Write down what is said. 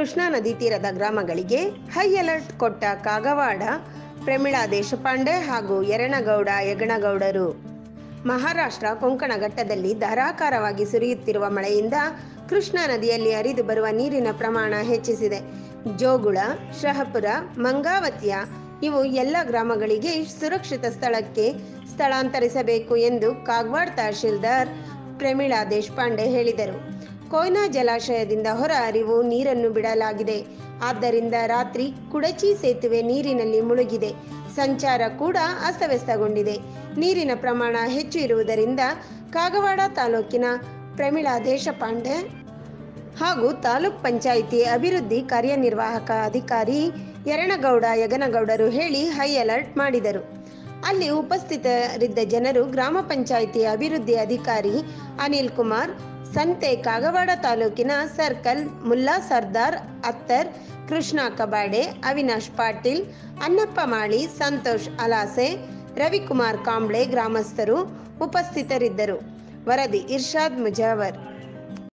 ಕೃಷ್ಣಾ ನದಿ ತೀರದ ಗ್ರಾಮಗಳಿಗೆ ಹೈ ಅಲರ್ಟ್ ಕೊಟ್ಟ ಕಾಗವಾಡ ಪ್ರಮಿಳಾ ದೇಶಪಾಂಡೆ ಹಾಗೂ ಯರಣಗೌಡ ಯಗಣಗೌಡರು ಮಹಾರಾಷ್ಟ್ರ ಕೊಂಕಣ ಘಟ್ಟದಲ್ಲಿ ಧಾರಾಕಾರವಾಗಿ ಸುರಿಯುತ್ತಿರುವ ಮಳೆಯಿಂದ ಕೃಷ್ಣಾ ನದಿಯಲ್ಲಿ ಹರಿದು ಬರುವ ನೀರಿನ ಪ್ರಮಾಣ ಹೆಚ್ಚಿಸಿದೆ ಜೋಗುಳ ಶಹಪುರ ಮಂಗಾವತಿಯ ಇವು ಎಲ್ಲ ಗ್ರಾಮಗಳಿಗೆ ಸುರಕ್ಷಿತ ಸ್ಥಳಕ್ಕೆ ಸ್ಥಳಾಂತರಿಸಬೇಕು ಎಂದು ಕಾಗವಾಡ್ ತಹಶೀಲ್ದಾರ್ ಪ್ರಮೀಳಾ ದೇಶಪಾಂಡೆ ಹೇಳಿದರು ಕೊಯ್ನಾ ಜಲಾಶಯದಿಂದ ಹೊರ ಹರಿವು ನೀರನ್ನು ಬಿಡಲಾಗಿದೆ ಆದ್ದರಿಂದ ರಾತ್ರಿ ಕುಡಚಿ ಸೇತುವೆ ನೀರಿನಲ್ಲಿ ಮುಳುಗಿದೆ ಸಂಚಾರ ಕೂಡ ಅಸ್ತವ್ಯಸ್ತಗೊಂಡಿದೆ ನೀರಿನ ಪ್ರಮಾಣ ಹೆಚ್ಚು ಇರುವುದರಿಂದ ಕಾಗವಾಡ ತಾಲೂಕಿನ ಪ್ರಮೀಳಾ ದೇಶಪಾಂಡೆ ಹಾಗೂ ತಾಲೂಕ್ ಪಂಚಾಯಿತಿ ಅಭಿವೃದ್ಧಿ ಕಾರ್ಯನಿರ್ವಾಹಕ ಅಧಿಕಾರಿ ಯರಣಗೌಡ ಯಗನಗೌಡರು ಹೇಳಿ ಹೈ ಅಲರ್ಟ್ ಮಾಡಿದರು ಅಲ್ಲಿ ಉಪಸ್ಥಿತರಿದ್ದ ಜನರು ಗ್ರಾಮ ಪಂಚಾಯಿತಿ ಅಭಿವೃದ್ಧಿ ಅಧಿಕಾರಿ ಅನಿಲ್ ಕುಮಾರ್ ಸಂತೆ ಕಾಗವಾಡ ತಾಲೂಕಿನ ಸರ್ಕಲ್ ಮುಲ್ಲಾ ಸರ್ದಾರ್ ಅತ್ತರ್ ಕೃಷ್ಣ ಕಬಾಡೆ ಅವಿನಾಶ್ ಪಾಟೀಲ್ ಅನ್ನಪ್ಪ ಮಾಳಿ ಸಂತೋಷ್ ಅಲಾಸೆ ರವಿಕುಮಾರ್ ಕಾಂಬ್ಳೆ ಗ್ರಾಮಸ್ಥರು ಉಪಸ್ಥಿತರಿದ್ದರು ವರದಿ ಇರ್ಷಾದ್ ಮುಜಾವರ್